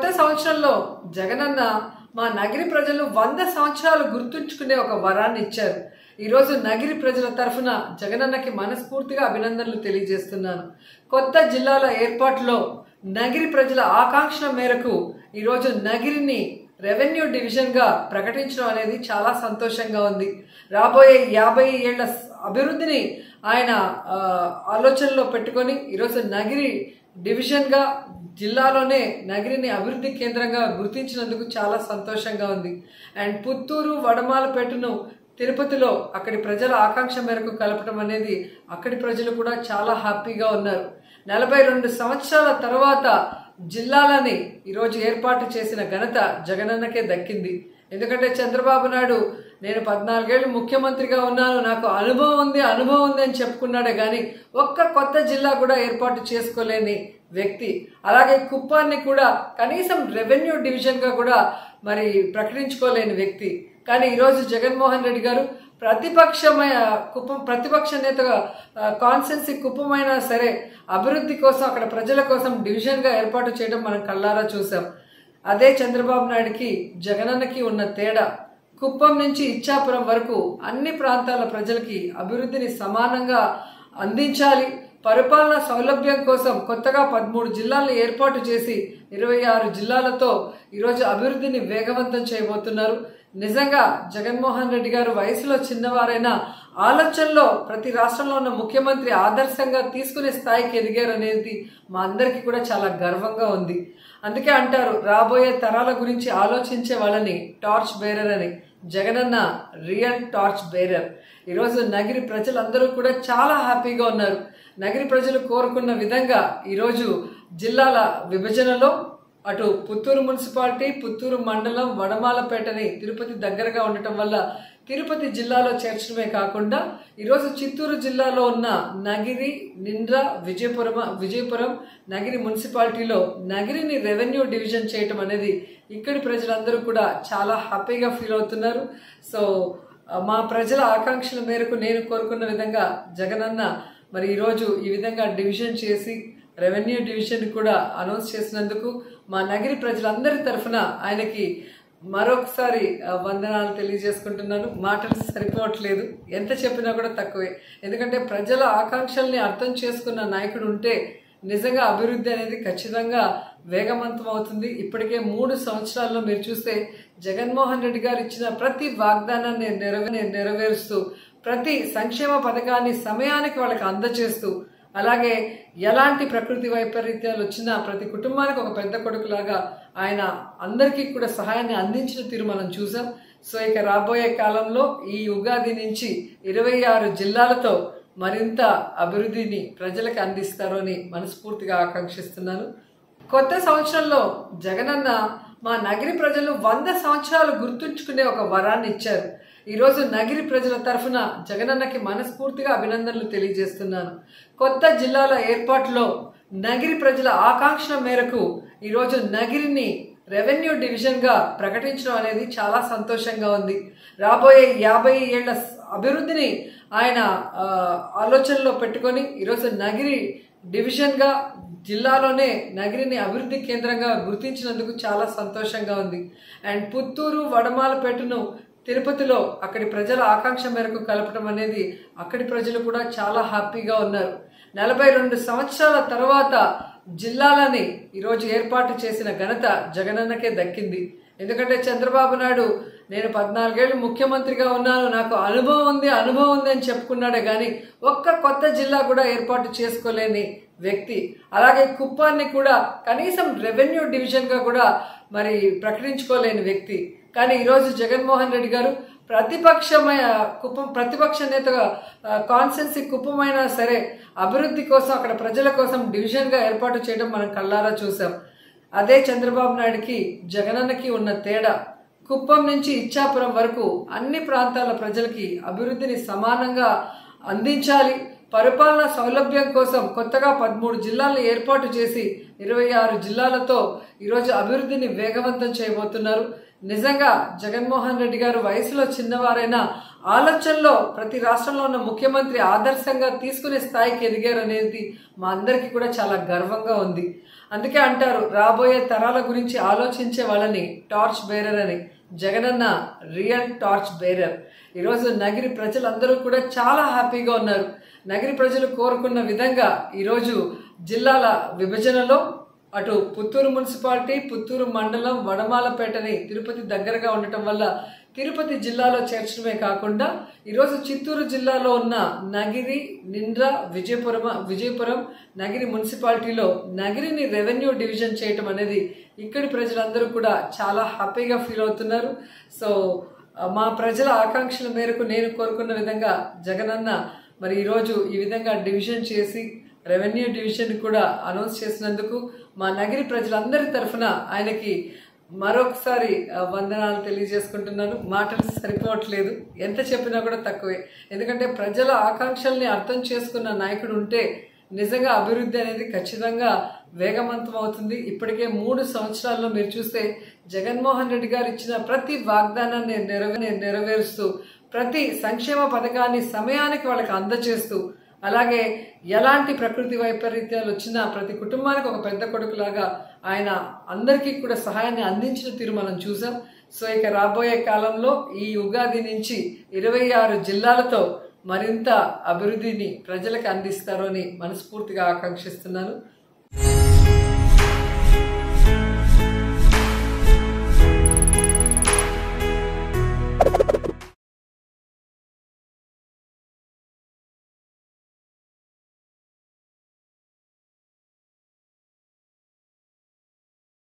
కొత్త సంవత్సరంలో జగనన్న మా నగిరి ప్రజలు వంద సంవత్సరాలు గుర్తుంచుకునే ఒక వరాన్ని ఇచ్చారు ఈరోజు నగిరి ప్రజల తరఫున జగనన్నకి మనస్ఫూర్తిగా అభినందనలు తెలియజేస్తున్నాను కొత్త జిల్లాల ఏర్పాటులో నగిరి ప్రజల ఆకాంక్షల మేరకు ఈరోజు నగిరిని రెవెన్యూ డివిజన్గా ప్రకటించడం అనేది చాలా సంతోషంగా ఉంది రాబోయే యాభై ఏళ్ల అభివృద్ధిని ఆయన ఆ, ఆలోచనలో పెట్టుకొని ఈరోజు నగిరి డివిజన్గా జిల్లాలోనే నగిరిని అభివృద్ధి కేంద్రంగా గుర్తించినందుకు చాలా సంతోషంగా ఉంది అండ్ పుత్తూరు వడమాలపేటను తిరుపతిలో అక్కడి ప్రజల ఆకాంక్ష మేరకు కలపడం అనేది అక్కడి ప్రజలు కూడా చాలా హ్యాపీగా ఉన్నారు నలభై రెండు సంవత్సరాల తర్వాత జిల్లాలని ఈరోజు ఏర్పాటు చేసిన ఘనత జగనన్నకే దక్కింది ఎందుకంటే చంద్రబాబు నాయుడు నేను పద్నాలుగేళ్ళు ముఖ్యమంత్రిగా ఉన్నాను నాకు అనుభవం ఉంది అనుభవం ఉంది అని చెప్పుకున్నాడే కానీ ఒక్క కొత్త జిల్లా కూడా ఏర్పాటు చేసుకోలేని వ్యక్తి అలాగే కుప్పాన్ని కూడా కనీసం రెవెన్యూ డివిజన్గా కూడా మరి ప్రకటించుకోలేని వ్యక్తి కానీ ఈరోజు జగన్మోహన్ రెడ్డి గారు ప్రతిపక్షమైన కుప్పం ప్రతిపక్ష నేతగా కాన్సెన్సీ కుప్పమైనా సరే అభివృద్ధి కోసం అక్కడ ప్రజల కోసం డివిజన్గా ఏర్పాటు చేయడం మనం కళ్ళారా చూసాం అదే చంద్రబాబు నాయుడుకి జగనన్నకి ఉన్న తేడా కుప్పం నుంచి ఇచ్చాపురం వరకు అన్ని ప్రాంతాల ప్రజలకి అభివృద్ధిని సమానంగా అందించాలి పరిపాలన సౌలభ్యం కోసం కొత్తగా పదమూడు జిల్లాలను ఏర్పాటు చేసి ఇరవై ఆరు జిల్లాలతో ఈరోజు అభివృద్ధిని వేగవంతం చేయబోతున్నారు నిజంగా జగన్మోహన్ రెడ్డి గారు వయసులో చిన్నవారైనా ఆలోచనలో ప్రతి రాష్ట్రంలో ఉన్న ముఖ్యమంత్రి ఆదర్శంగా తీసుకునే స్థాయికి ఎదిగారు అనేది మా అందరికీ కూడా చాలా గర్వంగా ఉంది అందుకే అంటారు రాబోయే తరాల గురించి ఆలోచించే వాళ్ళని టార్చ్ బేరర్ అని జగనన్న రియల్ టార్చ్ బేరర్ ఈరోజు నగిరి ప్రజలందరూ కూడా చాలా హ్యాపీగా ఉన్నారు నగిరి ప్రజలు కోరుకున్న విధంగా ఈరోజు జిల్లాల విభజనలో అటు పుత్తూరు మున్సిపాలిటీ పుత్తూరు మండలం వడమాలపేటని తిరుపతి దగ్గరగా ఉండటం వల్ల తిరుపతి జిల్లాలో చేర్చడమే కాకుండా ఈరోజు చిత్తూరు జిల్లాలో ఉన్న నగిరి నిండ్ర విజయపురం విజయపురం నగిరి మున్సిపాలిటీలో నగిరిని రెవెన్యూ డివిజన్ చేయటం అనేది ఇక్కడి ప్రజలందరూ కూడా చాలా హ్యాపీగా ఫీల్ అవుతున్నారు సో ఆ, మా ప్రజల ఆకాంక్షల మేరకు నేను కోరుకున్న విధంగా జగనన్న మరి ఈరోజు ఈ విధంగా డివిజన్ చేసి రెవెన్యూ డివిజన్ కూడా అనౌన్స్ చేసినందుకు మా నగిరి ప్రజలందరి తరఫున ఆయనకి మరొకసారి ఆ, వందనాలు తెలియజేసుకుంటున్నాను మాటలు సరిపోవట్లేదు ఎంత చెప్పినా కూడా తక్కువే ఎందుకంటే ప్రజల ఆకాంక్షల్ని అర్థం చేసుకున్న నాయకుడు ఉంటే నిజంగా అభివృద్ధి అనేది ఖచ్చితంగా వేగవంతం అవుతుంది ఇప్పటికే మూడు సంవత్సరాల్లో మీరు చూస్తే జగన్మోహన్ రెడ్డి గారు ఇచ్చిన ప్రతి వాగ్దానాన్ని నెరవే నెరవేరుస్తూ ప్రతి సంక్షేమ పథకాన్ని సమయానికి వాళ్ళకి అందజేస్తూ అలాగే ఎలాంటి ప్రకృతి వైపరీత్యాలు వచ్చినా ప్రతి కుటుంబానికి ఒక పెద్ద కొడుకులాగా ఆయన అందరికీ కూడా సహాయాన్ని అందించిన తీరు మనం చూసాం సో ఇక రాబోయే కాలంలో ఈ ఉగాది నుంచి ఇరవై ఆరు జిల్లాలతో మరింత అభివృద్ధిని ప్రజలకు అందిస్తారు అని మనస్ఫూర్తిగా ఆకాంక్షిస్తున్నాను కొత్త సంవత్సరంలో జగనన్న మా నగిరి ప్రజలు వంద సంవత్సరాలు గుర్తుంచుకునే ఒక వరాన్ని ఇచ్చారు ఈరోజు నగిరి ప్రజల తరఫున జగనన్నకి మనస్ఫూర్తిగా అభినందనలు తెలియజేస్తున్నాను కొత్త జిల్లాల ఏర్పాటులో నగిరి ప్రజల ఆకాంక్షల మేరకు ఈరోజు నగిరిని రెవెన్యూ డివిజన్గా ప్రకటించడం అనేది చాలా సంతోషంగా ఉంది రాబోయే యాభై ఏళ్ల అభివృద్ధిని ఆయన ఆ, ఆలోచనలో పెట్టుకొని ఈరోజు నగిరి డివిజన్గా జిల్లాలోనే నగిరిని అభివృద్ధి కేంద్రంగా గుర్తించినందుకు చాలా సంతోషంగా ఉంది అండ్ పుత్తూరు వడమాలపేటను తిరుపతిలో అక్కడి ప్రజల ఆకాంక్ష మేరకు కలపడం అనేది అక్కడి ప్రజలు కూడా చాలా హ్యాపీగా ఉన్నారు నలభై రెండు సంవత్సరాల తర్వాత జిల్లాలని ఈరోజు ఏర్పాటు చేసిన ఘనత జగనన్నకే దక్కింది ఎందుకంటే చంద్రబాబు నాయుడు నేను పద్నాలుగేళ్ళు ముఖ్యమంత్రిగా ఉన్నాను నాకు అనుభవం ఉంది అనుభవం ఉంది అని చెప్పుకున్నాడే కానీ ఒక్క కొత్త జిల్లా కూడా ఏర్పాటు చేసుకోలేని వ్యక్తి అలాగే కుప్పాన్ని కూడా కనీసం రెవెన్యూ డివిజన్గా కూడా మరి ప్రకటించుకోలేని వ్యక్తి కానీ ఈరోజు జగన్మోహన్ రెడ్డి గారు ప్రతిపక్షమైన కుప్పం ప్రతిపక్ష నేతగా కాన్సెన్సీ కుప్పమైనా సరే అభివృద్ధి కోసం అక్కడ ప్రజల కోసం డివిజన్గా ఏర్పాటు చేయడం మనం కళ్ళారా చూసాం అదే చంద్రబాబు నాయుడుకి జగనన్నకి ఉన్న తేడా కుప్పం నుంచి ఇచ్చాపురం వరకు అన్ని ప్రాంతాల ప్రజలకి అభివృద్ధిని సమానంగా అందించాలి పరిపాలన సౌలభ్యం కోసం కొత్తగా పదమూడు జిల్లాలను ఏర్పాటు చేసి ఇరవై ఆరు జిల్లాలతో ఈరోజు అభివృద్ధిని వేగవంతం చేయబోతున్నారు నిజంగా జగన్మోహన్ రెడ్డి గారు వయసులో చిన్నవారైనా ఆలోచనలో ప్రతి రాష్ట్రంలో ఉన్న ముఖ్యమంత్రి ఆదర్శంగా తీసుకునే స్థాయికి ఎదిగారు అనేది మా అందరికీ కూడా చాలా గర్వంగా ఉంది అందుకే అంటారు రాబోయే తరాల గురించి ఆలోచించే వాళ్ళని టార్చ్ బేరర్ అని జగనన్న రియల్ టార్చ్ బేరర్ ఈరోజు నగిరి ప్రజలందరూ కూడా చాలా హ్యాపీగా ఉన్నారు నగిరి ప్రజలు కోరుకున్న విధంగా ఈరోజు జిల్లాల విభజనలో అటు పుత్తూరు మున్సిపాలిటీ పుత్తూరు మండలం వడమాలపేటని తిరుపతి దగ్గరగా ఉండటం వల్ల తిరుపతి జిల్లాలో చేర్చడమే కాకుండా ఈరోజు చిత్తూరు జిల్లాలో ఉన్న నగిరి నిండ్ర విజయపురం విజయపురం నగిరి మున్సిపాలిటీలో నగిరిని రెవెన్యూ డివిజన్ చేయటం అనేది ఇక్కడి ప్రజలందరూ కూడా చాలా హ్యాపీగా ఫీల్ అవుతున్నారు సో ఆ, మా ప్రజల ఆకాంక్షల మేరకు నేను కోరుకున్న విధంగా జగనన్న మరి ఈరోజు ఈ విధంగా డివిజన్ చేసి రెవెన్యూ డివిజన్ కూడా అనౌన్స్ చేసినందుకు మా నగిరి ప్రజలందరి తరఫున ఆయనకి మరొకసారి ఆ, వందనాలు తెలియజేసుకుంటున్నాను మాటలు సరిపోవట్లేదు ఎంత చెప్పినా కూడా తక్కువే ఎందుకంటే ప్రజల ఆకాంక్షల్ని అర్థం చేసుకున్న నాయకుడు ఉంటే నిజంగా అభివృద్ధి అనేది ఖచ్చితంగా వేగవంతం అవుతుంది ఇప్పటికే మూడు సంవత్సరాల్లో మీరు చూస్తే జగన్మోహన్ రెడ్డి గారు ఇచ్చిన ప్రతి వాగ్దానాన్ని నెరవే నెరవేరుస్తూ ప్రతి సంక్షేమ పథకాన్ని సమయానికి వాళ్ళకి అందజేస్తూ అలాగే ఎలాంటి ప్రకృతి వైపరీత్యాలు వచ్చినా ప్రతి కుటుంబానికి ఒక పెద్ద కొడుకులాగా ఆయన అందరికీ కూడా సహాయాన్ని అందించిన తీరు మనం చూసాం సో ఇక రాబోయే కాలంలో ఈ ఉగాది నుంచి ఇరవై ఆరు జిల్లాలతో మరింత అభివృద్ధిని ప్రజలకు అందిస్తారు అని మనస్ఫూర్తిగా ఆకాంక్షిస్తున్నాను